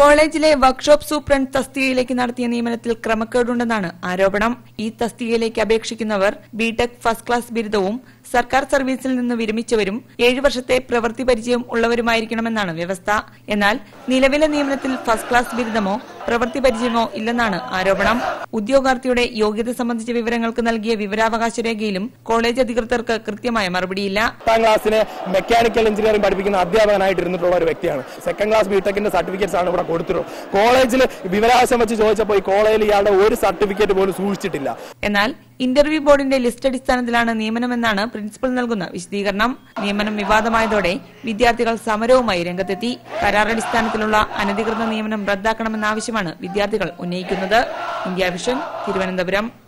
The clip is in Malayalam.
കോളേജിലെ വർക്ക്ഷോപ്പ് സൂപ്രണ്ട് തസ്തികയിലേക്ക് നടത്തിയ നിയമനത്തിൽ ക്രമക്കേടുണ്ടെന്നാണ് ആരോപണം ഈ തസ്തികയിലേക്ക് അപേക്ഷിക്കുന്നവർ ബിടെക് ഫസ്റ്റ് ക്ലാസ് ബിരുദവും സർക്കാർ സർവീസിൽ നിന്ന് വിരമിച്ചവരും ഏഴു വർഷത്തെ പ്രവൃത്തി പരിചയം ഉള്ളവരുമായിരിക്കണമെന്നാണ് വ്യവസ്ഥ എന്നാൽ നിലവിലെ നിയമനത്തിൽ ഫസ്റ്റ് ക്ലാസ് ബിരുദമോ പ്രവൃത്തി പരിചയമോ ഇല്ലെന്നാണ് ആരോപണം ഉദ്യോഗാർത്ഥിയുടെ യോഗ്യത സംബന്ധിച്ച വിവരങ്ങൾക്ക് നൽകിയ വിവരാവകാശ രേഖയിലും കോളേജ് അധികൃതർക്ക് കൃത്യമായ മറുപടിയില്ല പത്താം ക്ലാസ്സിന് മെക്കാനിക്കൽ എഞ്ചിനീയറിംഗ് പഠിപ്പിക്കുന്ന അധ്യാപകനായിട്ട് ഇരുന്നിട്ടുള്ള ഒരു വ്യക്തിയാണ് സെക്കൻഡ് ക്ലാസ് ബിടെക്കിന്റെ സർട്ടിഫിക്കറ്റ്സ് ആണ് ഇവിടെ കൊടുത്തിട്ടുള്ളത് കോളേജിൽ വിവരാവകാശം വെച്ച് ചോദിച്ചപ്പോൾ ഈ കോളേജിൽ ഇയാളുടെ ഒരു സർട്ടിഫിക്കറ്റ് പോലും സൂക്ഷിച്ചിട്ടില്ല എന്നാൽ ഇന്റർവ്യൂ ബോർഡിന്റെ ലിസ്റ്റ് അടിസ്ഥാനത്തിലാണ് നിയമനമെന്നാണ് പ്രിൻസിപ്പൽ നൽകുന്ന വിശദീകരണം നിയമനം വിവാദമായതോടെ വിദ്യാർത്ഥികൾ സമരവുമായി രംഗത്തെത്തി കരാറടിസ്ഥാനത്തിലുള്ള അനധികൃത നിയമനം റദ്ദാക്കണമെന്ന ആവശ്യമാണ് വിദ്യാർത്ഥികൾ ഉന്നയിക്കുന്നത് ഇന്ത്യ വിഷൻ തിരുവനന്തപുരം